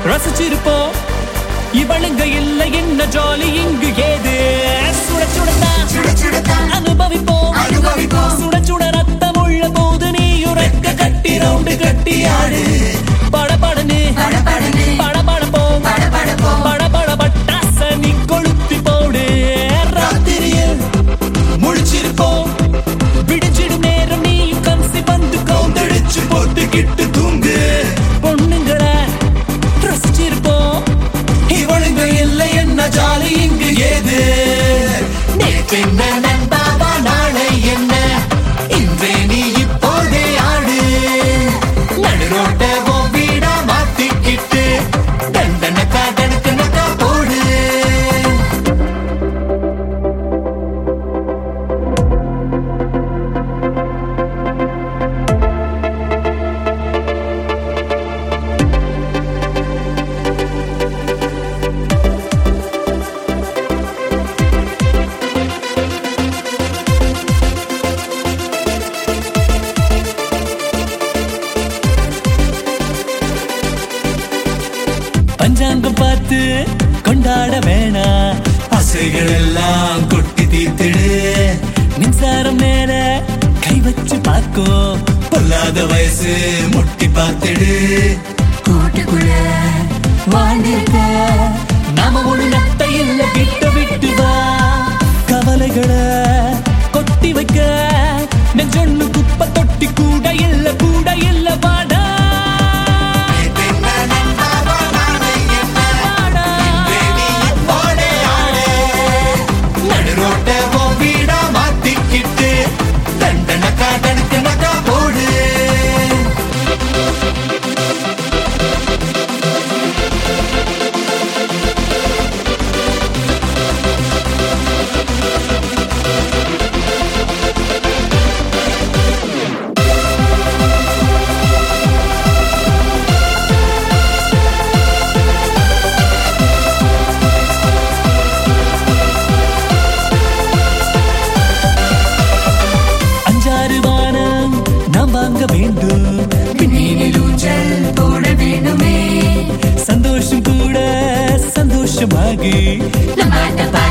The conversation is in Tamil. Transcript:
ரசிச்சிருப்போம் இவளுங்க இல்லை என்ன ஜாலி இங்கு ஏது சுட சுடத்தான் சுட சுடத்தான் அனுபவிப்போம் அனுபவிப்போம். சுட சுட ரத்தம் உள்ள போது நீ உரைக்க கட்டி ரவுண்டு கட்டி ஆடு படபடனு படபடன்னு படபடப்போம் படபடப்போம். படபட பட்டாச நீ கொளுத்தி போடு ராத்திரியில் முழிச்சிருப்போம் விடிஞ்சிடும் நேரம் நீ கம்சி வந்து கவுந்தடிச்சு போட்டுக்கிட்டு தூங்கு பொண்ணுங்களை ரசிச்சிருப்போம் இவளுங்க இல்லை என்ன ஜாலி இங்கு ஏது நேற்று என்ன நண்பாவா நாளை என்ன இன்றே நீ இப்போதே ஆடு நடுரோட்ட உன் வீடா மாத்திக்கிட்டு தண்டனக்கா தடுக்கனக்கா போடு பஞ்சாங்கம் பார்த்து கொண்டாட வேணாம் ஆசைகள் எல்லாம் கொட்டி தீர்த்திடு மின்சாரம் மேல கை வச்சு பார்க்கும் பொல்லாத வயசு முட்டி பார்த்திடு கூட்டுக்குள்ள வாழ்ந்திருக்க நாம ஒரு நட்டை இல்ல விட்டு விட்டு வா கவலைகளை கொட்டி வைக்க நெஞ்சொன்னு குப்பை தொட்டி கூட இல்ல கூட இல்ல வாடா வாடா. நடுரோட்ட உன் வீடா மாத்திக்கிட்டு தண்டனக்கா தடுக்கனக்கா போடு அஞ்சாறு வானம் நாம் வாங்க வேண்டும் பின்னணியில் ஊஞ்சல் போட வேணுமே சந்தோஷம் கூட சந்தோஷமாகி நம்மாட்ட